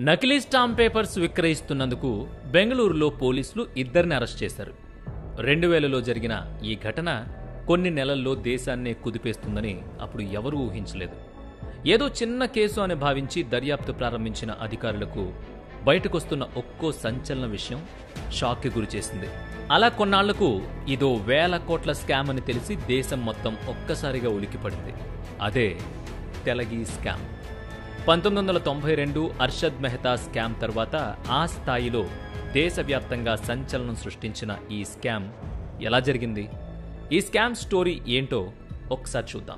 నకిలీ stamp papers విక్రయిస్తున్నందుకు బెంగళూరులో పోలీసులు ఇద్దరిని అరెస్ట్ చేశారు రెండు వేలలో జరిగిన ఈ ఘటన కొన్ని నెలల్లో దేశాన్నే కుదిపేస్తుందని అప్పుడు ఎవరూ ఊహించలేదు ఏదో చిన్న కేసు అని భావించి దర్యాప్తు ప్రారంభించిన అధికారులకు బయటకొస్తున్న ఒక్కో సంచలన విషయం షాక్కి గురిచేసింది అలా కొన్నాళ్లకు ఇదో వేల కోట్ల స్కామ్ అని తెలిసి దేశం మొత్తం ఒక్కసారిగా ఉలికిపడింది అదే తెలగి స్కామ్ పంతొమ్మిది వందల తొంభై రెండు అర్షద్ మెహతా స్కామ్ తర్వాత ఆ స్థాయిలో దేశవ్యాప్తంగా సంచలనం సృష్టించిన ఈ స్కామ్ ఎలా జరిగింది ఈ స్కామ్ స్టోరీ ఏంటో ఒకసారి చూద్దాం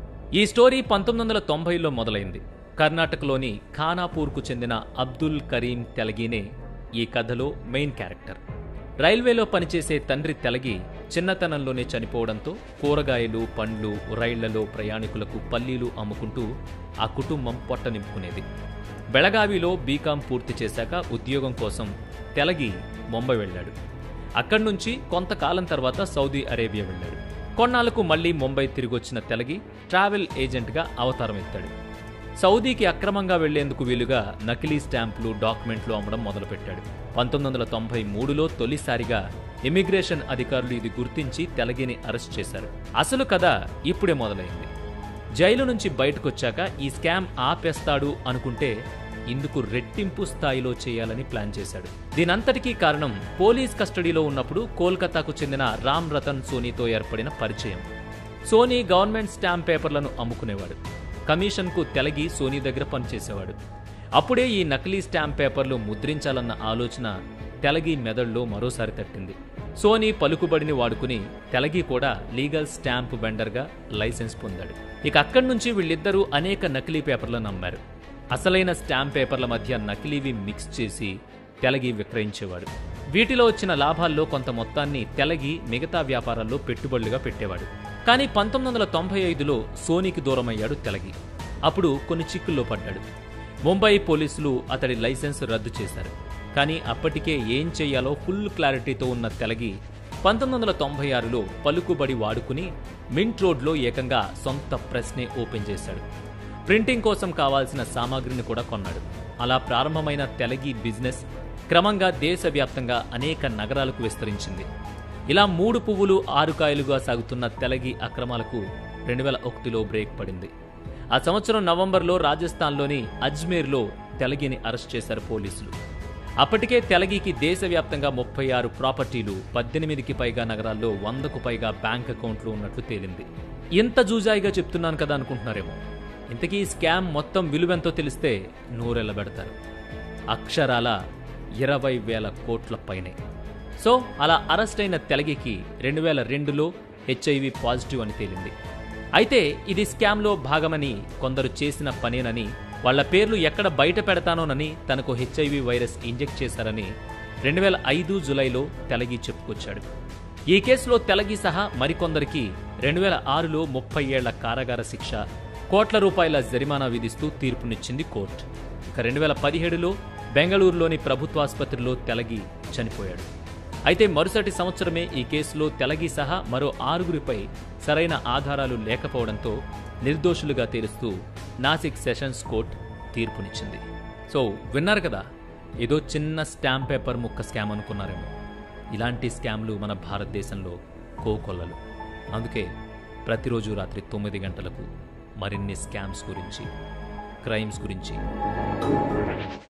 ఈ స్టోరీ పంతొమ్మిది వందల తొంభైలో మొదలైంది కర్ణాటకలోని ఖానాపూర్కు చెందిన అబ్దుల్ కరీం తెలగీనే ఈ కథలో మెయిన్ క్యారెక్టర్ రైల్వేలో పనిచేసే తండ్రి తెలగి చిన్నతనంలోనే చనిపోవడంతో కూరగాయలు పండ్లు రైళ్లలో ప్రయాణికులకు పల్లీలు అమ్ముకుంటూ ఆ కుటుంబం పొట్ట నింపుకునేది బెళగావిలో బీకాం పూర్తి చేశాక ఉద్యోగం కోసం తెలగి ముంబై వెళ్ళాడు అక్కడి నుంచి కొంతకాలం తర్వాత సౌదీ అరేబియా వెళ్ళాడు కొన్నాళ్లకు మళ్లీ ముంబై తిరిగొచ్చిన తెలగి ట్రావెల్ ఏజెంట్గా అవతారం ఎత్తాడు సౌదీకి అక్రమంగా వెళ్లేందుకు వీలుగా నకిలీ స్టాంపులు డాక్యుమెంట్లు అమ్మడం మొదలుపెట్టాడు పంతొమ్మిది వందల తొంభై మూడులో తొలిసారిగా ఇమిగ్రేషన్ అధికారులు ఇది గుర్తించి తెలగిని అరెస్ట్ చేశారు అసలు కథ ఇప్పుడే మొదలైంది జైలు నుంచి బయటకొచ్చాక ఈ స్కామ్ ఆపేస్తాడు అనుకుంటే ఇందుకు రెట్టింపు స్థాయిలో చేయాలని ప్లాన్ చేశాడు దీనంతటికీ కారణం పోలీస్ కస్టడీలో ఉన్నప్పుడు కోల్కతాకు చెందిన రామ్ రతన్ సోనీతో ఏర్పడిన పరిచయం సోనీ గవర్నమెంట్ స్టాంప్ పేపర్లను అమ్ముకునేవాడు కమిషన్కు తెలగి సోనీ దగ్గర పనిచేసేవాడు అప్పుడే ఈ నకిలీ స్టాంప్ పేపర్లు ముద్రించాలన్న ఆలోచన తెలగి మెదడులో మరోసారి తట్టింది సోనీ పలుకుబడిని వాడుకుని తెలగి కూడా లీగల్ స్టాంప్ వెండర్గా లైసెన్స్ పొందాడు ఇక అక్కడి నుంచి వీళ్ళిద్దరూ అనేక నకిలీ పేపర్లను అమ్మారు అసలైన స్టాంప్ పేపర్ల మధ్య నకిలీవి మిక్స్ చేసి తెలగి విక్రయించేవాడు వీటిలో వచ్చిన లాభాల్లో కొంత మొత్తాన్ని తెలగి మిగతా వ్యాపారాల్లో పెట్టుబడులుగా పెట్టేవాడు కానీ పంతొమ్మిది వందల తొంభై ఐదులో సోనీకి దూరమయ్యాడు తెలగి అప్పుడు కొన్ని చిక్కుల్లో పడ్డాడు ముంబై పోలీసులు అతడి లైసెన్స్ రద్దు చేశారు కానీ అప్పటికే ఏం చేయాలో ఫుల్ క్లారిటీతో ఉన్న తెలగి పంతొమ్మిది వందల తొంభై ఆరులో పలుకుబడి వాడుకుని మింట్ రోడ్లో ఏకంగా సొంత ప్రెస్నే ఓపెన్ చేశాడు ప్రింటింగ్ కోసం కావాల్సిన సామాగ్రిని కూడా కొన్నాడు అలా ప్రారంభమైన తెలగి బిజినెస్ క్రమంగా దేశవ్యాప్తంగా అనేక నగరాలకు విస్తరించింది ఇలా మూడు పువ్వులు ఆరు కాయలుగా సాగుతున్న తెలగి అక్రమాలకు రెండు వేల ఒకటిలో బ్రేక్ పడింది ఆ సంవత్సరం నవంబర్లో రాజస్థాన్లోని అజ్మీర్లో తెలగిని అరెస్ట్ చేశారు పోలీసులు అప్పటికే తెలగికి దేశవ్యాప్తంగా ముప్పై ఆరు ప్రాపర్టీలు పద్దెనిమిదికి పైగా నగరాల్లో వందకు పైగా బ్యాంక్ అకౌంట్లు ఉన్నట్లు తేలింది ఇంత జూజాయిగా చెప్తున్నాను కదా అనుకుంటున్నారేమో ఇంతకీ స్కామ్ మొత్తం విలువెంతో తెలిస్తే నూరెళ్ళబెడతారు అక్షరాల ఇరవై వేల కోట్ల పైనే సో అలా అరెస్ట్ అయిన తెలగికి రెండు వేల రెండులో హెచ్ఐవి పాజిటివ్ అని తేలింది అయితే ఇది స్కామ్లో భాగమని కొందరు చేసిన పనేనని వాళ్ల పేర్లు ఎక్కడ బయట పెడతానోనని తనకు హెచ్ఐవి వైరస్ ఇంజెక్ట్ చేశారని రెండు వేల ఐదు జులైలో తెలగి చెప్పుకొచ్చాడు ఈ కేసులో తెలగి సహా మరికొందరికి రెండు వేల ఆరులో ముప్పై ఏళ్ల కారాగార శిక్ష కోట్ల రూపాయల జరిమానా విధిస్తూ తీర్పునిచ్చింది కోర్టు ఇక రెండు వేల పదిహేడులో బెంగళూరులోని ప్రభుత్వాసుపత్రిలో తెలగి చనిపోయాడు అయితే మరుసటి సంవత్సరమే ఈ కేసులో తెలగి సహా మరో ఆరుగురిపై సరైన ఆధారాలు లేకపోవడంతో నిర్దోషులుగా తేలుస్తూ నాసిక్ సెషన్స్ కోర్ట్ తీర్పునిచ్చింది సో విన్నారు కదా ఏదో చిన్న స్టాంప్ పేపర్ ముక్క స్కామ్ అనుకున్నారేమో ఇలాంటి స్కామ్లు మన భారతదేశంలో కోకొల్లలు అందుకే ప్రతిరోజు రాత్రి తొమ్మిది గంటలకు మరిన్ని స్కామ్స్ గురించి క్రైమ్స్ గురించి